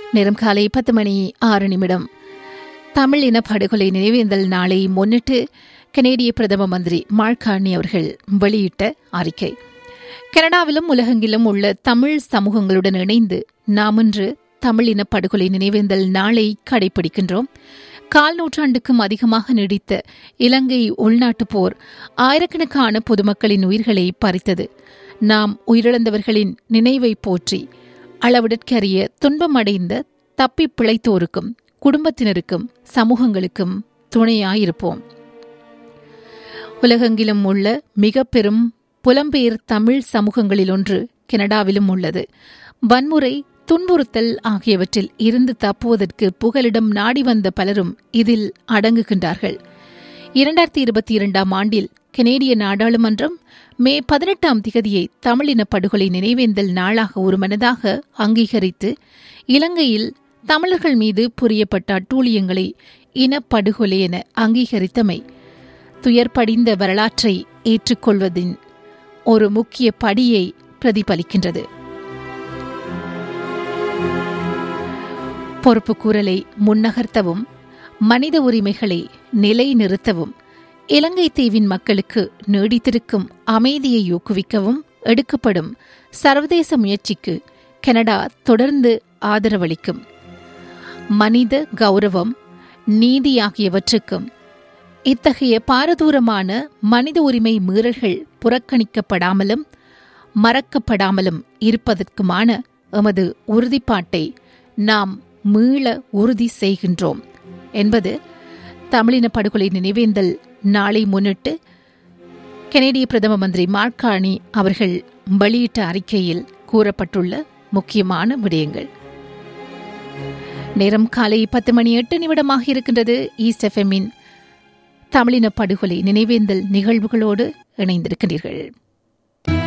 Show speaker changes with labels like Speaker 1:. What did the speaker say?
Speaker 1: நேரம் காலை பத்து மணி ஆறு நிமிடம் தமிழ் இன படுகொலை நினைவேந்தல் நாளை முன்னிட்டு கனேடிய பிரதம மந்திரி மார்கார்னி அவர்கள் வெளியிட்ட அறிக்கை கனடாவிலும் உலகெங்கிலும் உள்ள தமிழ் சமூகங்களுடன் இணைந்து நாம் இன்று தமிழ் இன படுகொலை நினைவேந்தல் நாளை கடைபிடிக்கின்றோம் கால் நூற்றாண்டுக்கும் அதிகமாக நீடித்த இலங்கை உள்நாட்டுப் போர் ஆயிரக்கணக்கான பொதுமக்களின் உயிர்களை பறித்தது நாம் உயிரிழந்தவர்களின் நினைவை போற்றி அளவிடற்கரிய துன்பமடைந்த தப்பி பிழைத்தோருக்கும் குடும்பத்தினருக்கும் சமூகங்களுக்கும் துணையாயிருப்போம் உலகெங்கிலும் உள்ள மிக பெரும் புலம்பெயர் தமிழ் சமூகங்களில் ஒன்று கனடாவிலும் உள்ளது வன்முறை துன்புறுத்தல் ஆகியவற்றில் இருந்து தப்புவதற்கு புகலிடம் நாடி வந்த பலரும் இதில் அடங்குகின்றார்கள் இரண்டாயிரத்தி இருபத்தி இரண்டாம் ஆண்டில் கனேடிய நாடாளுமன்றம் மே பதினெட்டாம் திகதியை தமிழின படுகொலை நினைவேந்தல் நாளாக ஒருமனதாக அங்கீகரித்து இலங்கையில் தமிழர்கள் மீது புரியப்பட்ட அட்டூழியங்களை இனப்படுகொலை என அங்கீகரித்தமை துயர்படிந்த வரலாற்றை ஏற்றுக்கொள்வதின் ஒரு முக்கிய படியை பிரதிபலிக்கின்றது பொறுப்புக்கூறலை முன்னகர்த்தவும் மனித உரிமைகளை நிலைநிறுத்தவும் இலங்கை தீவின் மக்களுக்கு நீடித்திருக்கும் அமைதியை ஊக்குவிக்கவும் எடுக்கப்படும் சர்வதேச முயற்சிக்கு கனடா தொடர்ந்து ஆதரவளிக்கும் மனித கௌரவம் நீதி ஆகியவற்றுக்கும் இத்தகைய பாரதூரமான மனித உரிமை மீறல்கள் புறக்கணிக்கப்படாமலும் மறக்கப்படாமலும் இருப்பதற்குமான எமது உறுதிப்பாட்டை நாம் மீள உறுதி செய்கின்றோம் என்பது தமிழின படுகொலை நினைவேந்தல் நாளை முன்னிட்டு கனேடிய பிரதம மந்திரி மார்கானி அவர்கள் வெளியிட்ட அறிக்கையில் கூறப்பட்டுள்ள முக்கியமான விடயங்கள் நேரம் காலை பத்து மணி எட்டு நிமிடமாக இருக்கின்றது ஈஸ்ட் எஃப்எம்மின் தமிழின படுகொலை நினைவேந்தல் நிகழ்வுகளோடு இணைந்திருக்கின்றீர்கள்